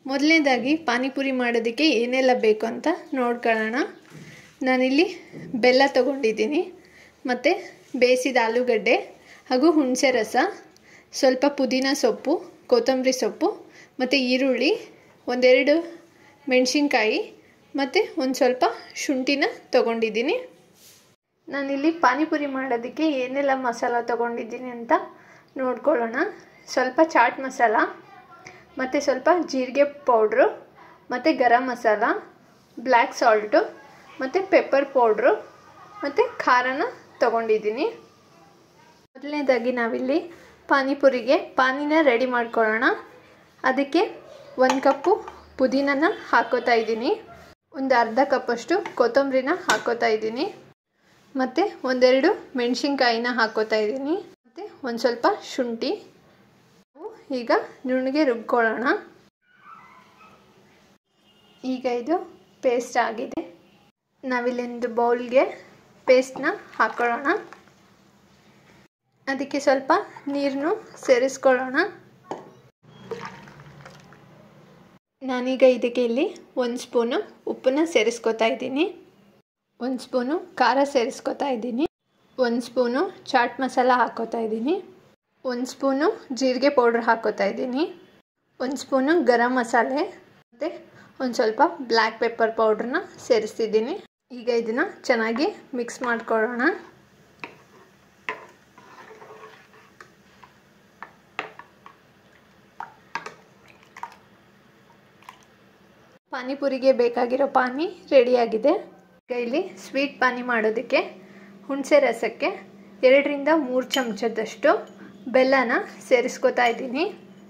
ಮೊದಲನೇದಾಗಿ ಪಾನಿಪುರಿ ಮಾಡೋದಕ್ಕೆ ಏನೆಲ್ಲ ಬೇಕು ಅಂತ ನೋಡ್ಕೊಳ್ಳೋಣ ನಾನಿಲ್ಲಿ ಬೆಲ್ಲ ತೊಗೊಂಡಿದ್ದೀನಿ ಮತ್ತು ಬೇಯಿಸಿದ ಆಲೂಗಡ್ಡೆ ಹಾಗೂ ಹುಣಸೆ ರಸ ಸ್ವಲ್ಪ ಪುದೀನ ಸೊಪ್ಪು ಕೊತ್ತಂಬರಿ ಸೊಪ್ಪು ಮತ್ತು ಈರುಳ್ಳಿ ಒಂದೆರಡು ಮೆಣಸಿನ್ಕಾಯಿ ಮತ್ತು ಒಂದು ಸ್ವಲ್ಪ ಶುಂಠಿನ ತೊಗೊಂಡಿದ್ದೀನಿ ನಾನಿಲ್ಲಿ ಪಾನಿಪುರಿ ಮಾಡೋದಕ್ಕೆ ಏನೆಲ್ಲ ಮಸಾಲ ತೊಗೊಂಡಿದ್ದೀನಿ ಅಂತ ನೋಡ್ಕೊಳ್ಳೋಣ ಸ್ವಲ್ಪ ಚಾಟ್ ಮಸಾಲ ಮತ್ತು ಸ್ವಲ್ಪ ಜೀರಿಗೆ ಪೌಡ್ರು ಮತ್ತು ಗರಂ ಮಸಾಲ ಬ್ಲ್ಯಾಕ್ ಸಾಲ್ಟು ಮತ್ತು ಪೆಪ್ಪರ್ ಪೌಡ್ರು ಮತ್ತು ಖಾರನ ತೊಗೊಂಡಿದ್ದೀನಿ ಮೊದಲನೇದಾಗಿ ನಾವಿಲ್ಲಿ ಪಾನಿಪುರಿಗೆ ಪಾನಿನ ರೆಡಿ ಮಾಡ್ಕೊಳ್ಳೋಣ ಅದಕ್ಕೆ ಒಂದು ಕಪ್ಪು ಪುದೀನನ ಹಾಕೋತಾ ಇದ್ದೀನಿ ಒಂದು ಅರ್ಧ ಕಪ್ಪಷ್ಟು ಕೊತ್ತಂಬರಿನ ಹಾಕೋತಾ ಇದ್ದೀನಿ ಮತ್ತು ಒಂದೆರಡು ಮೆಣಸಿನ್ಕಾಯಿನ ಹಾಕೋತಾ ಇದ್ದೀನಿ ಮತ್ತು ಒಂದು ಸ್ವಲ್ಪ ಶುಂಠಿ ಈಗ ನುಣ್ಣಗೆ ರುಬ್ಕೊಳ್ಳೋಣ ಈಗ ಇದು ಪೇಸ್ಟ್ ಆಗಿದೆ ನಾವಿಲ್ಲೊಂದು ಬೌಲ್ಗೆ ಪೇಸ್ಟ್ನ ಹಾಕ್ಕೊಳ್ಳೋಣ ಅದಕ್ಕೆ ಸ್ವಲ್ಪ ನೀರನ್ನು ಸೇರಿಸ್ಕೊಳ್ಳೋಣ ನಾನೀಗ ಇದಕ್ಕೆ ಇಲ್ಲಿ ಒಂದು ಸ್ಪೂನು ಉಪ್ಪನ್ನ ಸೇರಿಸ್ಕೊತಾ ಇದ್ದೀನಿ ಒಂದು ಸ್ಪೂನು ಖಾರ ಸೇರಿಸ್ಕೊತಾ ಇದ್ದೀನಿ ಒಂದು ಸ್ಪೂನು ಚಾಟ್ ಮಸಾಲ ಹಾಕೋತಾ ಇದ್ದೀನಿ ಒಂದು ಸ್ಪೂನು ಜೀರಿಗೆ ಪೌಡ್ರ್ ಹಾಕೋತಾ ಇದ್ದೀನಿ ಒಂದು ಸ್ಪೂನು ಗರಂ ಮಸಾಲೆ ಮತ್ತು ಒಂದು ಸ್ವಲ್ಪ ಬ್ಲ್ಯಾಕ್ ಪೆಪ್ಪರ್ ಪೌಡ್ರನ್ನ ಸೇರಿಸ್ತಿದ್ದೀನಿ ಈಗ ಇದನ್ನು ಚೆನ್ನಾಗಿ ಮಿಕ್ಸ್ ಮಾಡ್ಕೊಳ್ಳೋಣ ಪಾನಿಪುರಿಗೆ ಬೇಕಾಗಿರೋ ಪಾನಿ ರೆಡಿಯಾಗಿದೆ ಈಗ ಇಲ್ಲಿ ಸ್ವೀಟ್ ಪಾನಿ ಮಾಡೋದಕ್ಕೆ ಹುಣಸೆ ರಸಕ್ಕೆ ಎರಡರಿಂದ ಮೂರು ಚಮಚದಷ್ಟು ಬೆಲ್ಲನ ಸೇರಿಸ್ಕೊತಾ ಇದ್ದೀನಿ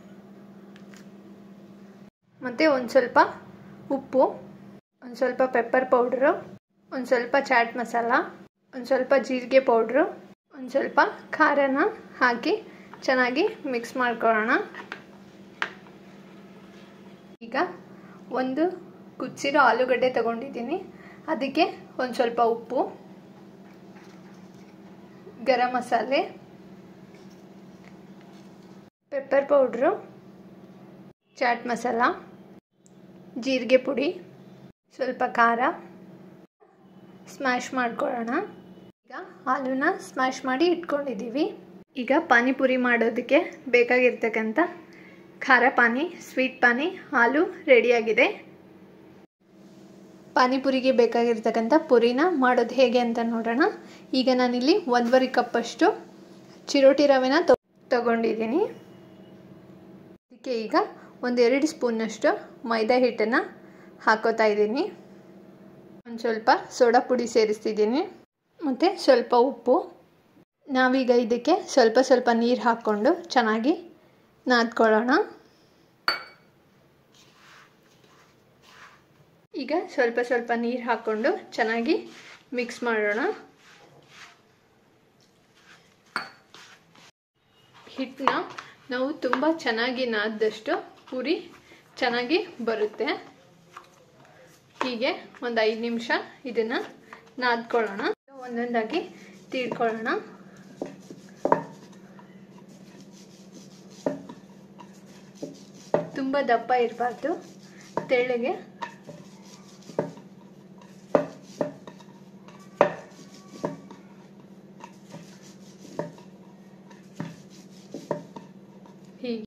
ಮತ್ತು ಒಂದು ಸ್ವಲ್ಪ ಉಪ್ಪು ಒಂದು ಸ್ವಲ್ಪ ಪೆಪ್ಪರ್ ಪೌಡ್ರು ಒಂದು ಸ್ವಲ್ಪ ಚಾಟ್ ಮಸಾಲ ಒಂದು ಸ್ವಲ್ಪ ಜೀರಿಗೆ ಪೌಡ್ರು ಒಂದು ಸ್ವಲ್ಪ ಖಾರನ ಹಾಕಿ ಚೆನ್ನಾಗಿ ಮಿಕ್ಸ್ ಮಾಡ್ಕೊಳ್ಳೋಣ ಈಗ ಒಂದು ಕುಚ್ಚಿರೋ ಆಲೂಗಡ್ಡೆ ತಗೊಂಡಿದ್ದೀನಿ ಅದಕ್ಕೆ ಒಂದು ಸ್ವಲ್ಪ ಉಪ್ಪು ಗರಂ ಮಸಾಲೆ ಪೆಪ್ಪರ್ ಪೌಡ್ರು ಚಾಟ್ ಮಸಾಲ ಜೀರಿಗೆ ಪುಡಿ ಸ್ವಲ್ಪ ಖಾರ ಸ್ಮ್ಯಾಶ್ ಮಾಡ್ಕೊಳ್ಳೋಣ ಈಗ ಹಾಲುನ ಸ್ಮ್ಯಾಶ್ ಮಾಡಿ ಇಟ್ಕೊಂಡಿದ್ದೀವಿ ಈಗ ಪಾನಿಪುರಿ ಮಾಡೋದಕ್ಕೆ ಬೇಕಾಗಿರ್ತಕ್ಕಂಥ ಖಾರ ಪಾನಿ ಸ್ವೀಟ್ ಪಾನಿ ಹಾಲು ರೆಡಿಯಾಗಿದೆ ಪಾನಿಪುರಿಗೆ ಬೇಕಾಗಿರ್ತಕ್ಕಂಥ ಪುರಿನ ಮಾಡೋದು ಹೇಗೆ ಅಂತ ನೋಡೋಣ ಈಗ ನಾನಿಲ್ಲಿ ಒಂದೂವರೆ ಕಪ್ಪಷ್ಟು ಚಿರೋಟಿ ರವೆನ ತಗೊಂಡಿದ್ದೀನಿ ಅದಕ್ಕೆ ಈಗ ಒಂದೆರಡು ಸ್ಪೂನಷ್ಟು ಮೈದಾ ಹಿಟ್ಟನ್ನು ಹಾಕೋತಾ ಇದ್ದೀನಿ ಒಂದು ಸ್ವಲ್ಪ ಸೋಡಾ ಪುಡಿ ಸೇರಿಸ್ತಿದ್ದೀನಿ ಮತ್ತು ಸ್ವಲ್ಪ ಉಪ್ಪು ನಾವೀಗ ಇದಕ್ಕೆ ಸ್ವಲ್ಪ ಸ್ವಲ್ಪ ನೀರು ಹಾಕ್ಕೊಂಡು ಚೆನ್ನಾಗಿ ನಾದ್ಕೊಳ್ಳೋಣ ಈಗ ಸ್ವಲ್ಪ ಸ್ವಲ್ಪ ನೀರು ಹಾಕ್ಕೊಂಡು ಚೆನ್ನಾಗಿ ಮಿಕ್ಸ್ ಮಾಡೋಣ ಹಿಟ್ಟನ್ನ ನಾವು ತುಂಬ ಚೆನ್ನಾಗಿ ನಾದ್ದಷ್ಟು ಪೂರಿ ಚೆನ್ನಾಗಿ ಬರುತ್ತೆ ಹೀಗೆ ಒಂದು ಐದು ನಿಮಿಷ ಇದನ್ನು ನಾದ್ಕೊಳ್ಳೋಣ ಒಂದೊಂದಾಗಿ ತೀಡ್ಕೊಳ್ಳೋಣ ತುಂಬ ದಪ್ಪ ಇರಬಾರ್ದು ತೆಳ್ಳಗೆ ಹೀಗೆ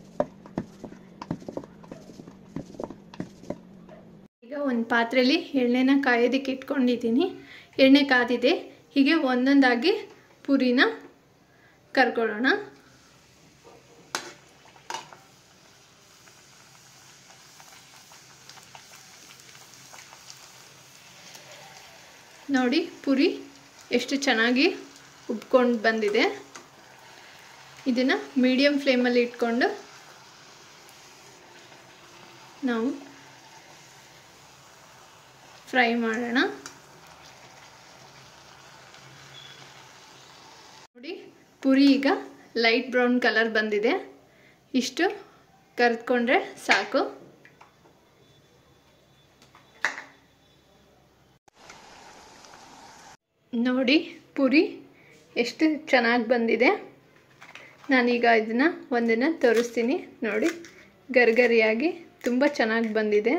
ಈಗ ಒಂದು ಪಾತ್ರೆಯಲ್ಲಿ ಎಣ್ಣೆನ ಕಾಯೋದಕ್ಕೆ ಇಟ್ಕೊಂಡಿದ್ದೀನಿ ಎಣ್ಣೆ ಕಾದಿದೆ ಹೀಗೆ ಒಂದೊಂದಾಗಿ ಪುರಿನ ಕರ್ಕೊಳ್ಳೋಣ ನೋಡಿ ಪುರಿ ಎಷ್ಟು ಚೆನ್ನಾಗಿ ಉಬ್ಕೊಂಡು ಬಂದಿದೆ ಇದನ್ನು ಮೀಡಿಯಮ್ ಫ್ಲೇಮಲ್ಲಿ ಇಟ್ಕೊಂಡು ನಾವು ಫ್ರೈ ಮಾಡೋಣ ನೋಡಿ ಪುರಿ ಈಗ ಲೈಟ್ ಬ್ರೌನ್ ಕಲರ್ ಬಂದಿದೆ ಇಷ್ಟು ಕರೆದ್ಕೊಂಡ್ರೆ ಸಾಕು ನೋಡಿ ಪುರಿ ಎಷ್ಟು ಚೆನ್ನಾಗಿ ಬಂದಿದೆ ನಾನೀಗ ಇದನ್ನು ಒಂದನ್ನು ತೋರಿಸ್ತೀನಿ ನೋಡಿ ಗರಿಗರಿಯಾಗಿ ತುಂಬ ಚೆನ್ನಾಗಿ ಬಂದಿದೆ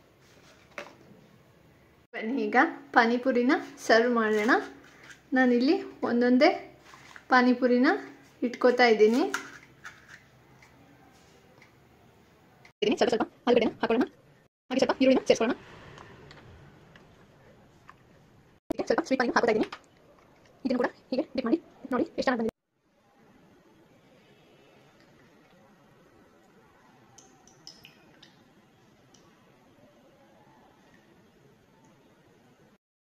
ಬನ್ನಿ ಈಗ ಪಾನಿಪುರಿನ ಸರ್ವ್ ಮಾಡೋಣ ನಾನಿಲ್ಲಿ ಒಂದೊಂದೇ ಪಾನಿಪುರಿನ ಇಟ್ಕೋತಾ ಇದ್ದೀನಿ ಸ್ವಲ್ಪ ಸ್ವಲ್ಪ ಆಲೂಗಡ್ಡೆನ ಹಾಕೊಳ್ಳೋಣ ಹಾಗೆ ಸ್ವಲ್ಪ ಈರುಳ್ಳಿನ ಸೇರಿಸ್ಕೊಳ್ಳೋಣ ಸ್ವಲ್ಪ ಸ್ವೀಟ್ ಪಾನಿ ಹಾಕೋತಾ ಇದ್ದೀನಿ ಇದನ್ನು ಕೂಡ ಹೀಗೆ ಡಿಪ್ ಮಾಡಿ ನೋಡಿ ಎಷ್ಟು ಚೆನ್ನಾಗಿ ಬಂದಿದೆ